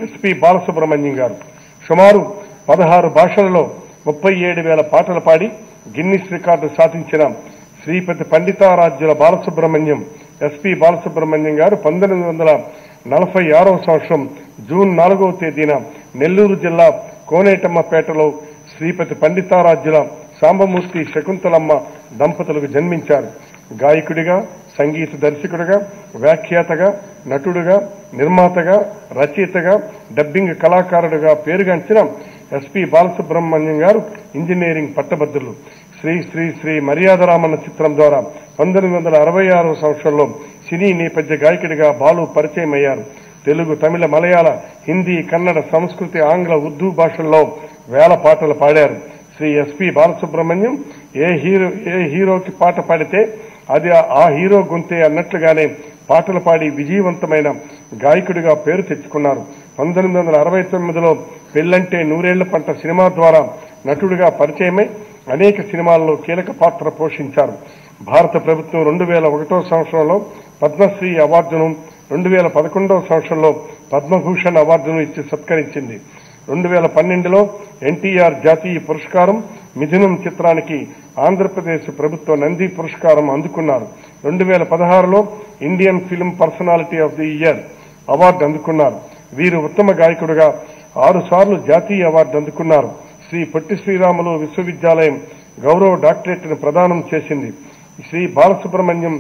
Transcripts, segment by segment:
SP Balasubrahmanyam గారు సుమారు పదహారు భాషలలో ముప్పై ఏడు వేల పాటలు పాడి గిన్నిస్ రికార్డు సాధించిన శ్రీపతి పండితారాజ్యుల బాలసుబ్రహ్మణ్యం ఎస్పి బాలసుబ్రహ్మణ్యం గారు పంతొమ్మిది వందల నలభై ఆరవ సంవత్సరం జూన్ నాలుగవ తేదీన నెల్లూరు జిల్లా కోనేటమ్మపేటలో శ్రీపతి పండితారాజ్యుల సాంబమూర్తి శకుంతలమ్మ దంపతులకు జన్మించారు గాయకుడిగా సంగీత దర్శకుడిగా వ్యాఖ్యాతగా నటుడుగా నిర్మాతగా రచయితగా డబ్బింగ్ కళాకారుడుగా పేరుగాంచిన ఎస్పి బాలసుబ్రహ్మణ్యం గారు ఇంజనీరింగ్ పట్టభద్రులు శ్రీ శ్రీ శ్రీ మర్యాదరామన్న చిత్రం ద్వారా పంతొమ్మిది వందల అరవై ఆరవ సంవత్సరంలో సినీ నేపథ్య గాయకుడిగా బాలు పరిచయం అయ్యారు తెలుగు తమిళ మలయాళ హిందీ కన్నడ సంస్కృతి ఆంగ్ల ఉర్దూ భాషల్లో వేల పాటలు పాడారు శ్రీ ఎస్పి బాలసుబ్రహ్మణ్యం ఏ హీరో ఏ హీరోకి పాట పాడితే అది ఆ హీరో గొంతే అన్నట్లుగానే పాటలు పాడి విజయవంతమైన గాయకుడిగా పేరు తెచ్చుకున్నారు పంతొమ్మిది వందల అరవై తొమ్మిదిలో పెళ్లంటే నూరేళ్ల పంట సినిమా ద్వారా నటుడిగా పరిచయమై అనేక సినిమాల్లో కీలక పాత్ర పోషించారు భారత ప్రభుత్వం రెండు వేల ఒకటో సంవత్సరంలో పద్మశ్రీ అవార్డును రెండు వేల పదకొండవ సంవత్సరంలో పద్మభూషణ్ అవార్డును ఇచ్చి సత్కరించింది రెండు వేల పన్నెండులో ఎన్టీఆర్ జాతీయ పురస్కారం మిథునం చిత్రానికి ఆంధ్రప్రదేశ్ ప్రభుత్వ నంది పురస్కారం అందుకున్నారు రెండు వేల పదహారులో Indian film personality of the year award అందుకున్నారు వీరు ఉత్తమ గాయకుడుగా ఆరు సార్లు జాతీయ అవార్డు అందుకున్నారు శ్రీ పొట్టి శ్రీరాములు విశ్వవిద్యాలయం గౌరవ డాక్టరేట్ను ప్రదానం చేసింది శ్రీ బాలసుబ్రహ్మణ్యం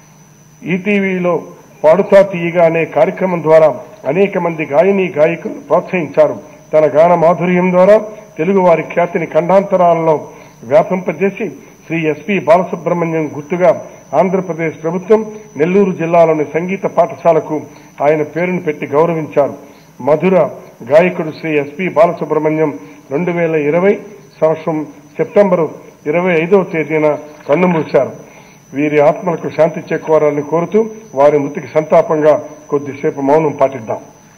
ఈటీవీలో పాడుతా తీయగా అనే కార్యక్రమం ద్వారా అనేక మంది గాయని గాయకులు ప్రోత్సహించారు తన గాన మాధుర్యం ద్వారా తెలుగు వారి ఖ్యాతిని ఖండాంతరాలలో వ్యాపింపజేసి శ్రీ ఎస్పి బాలసుబ్రహ్మణ్యం గుర్తుగా ఆంధ్రప్రదేశ్ ప్రభుత్వం నెల్లూరు జిల్లాలోని సంగీత పాఠశాలకు ఆయన పేరును పెట్టి గౌరవించారు మధుర గాయకుడు శ్రీ ఎస్పి బాలసుబ్రహ్మణ్యం రెండు వేల ఇరవై సంవత్సరం సెప్టెంబరు ఇరవై ఐదవ తేదీన కన్నుమూశారు వీరి ఆత్మలకు శాంతి చేకూరాలని కోరుతూ వారి మృతికి సంతాపంగా కొద్దిసేపు మౌనం పాటిద్దాం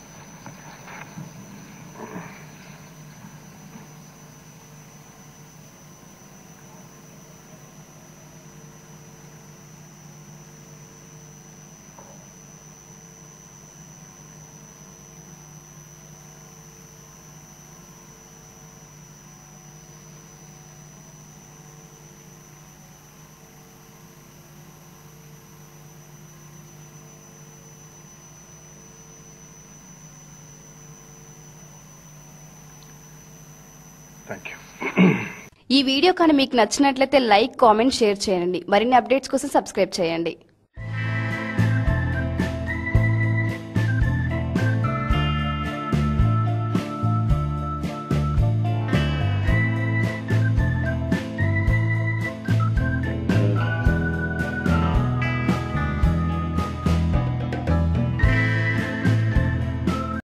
థ్యాంక్ యూ ఈ వీడియో కానీ మీకు నచ్చినట్లయితే లైక్ కామెంట్ షేర్ చేయండి మరిన్ని అప్డేట్స్ కోసం సబ్స్క్రైబ్ చేయండి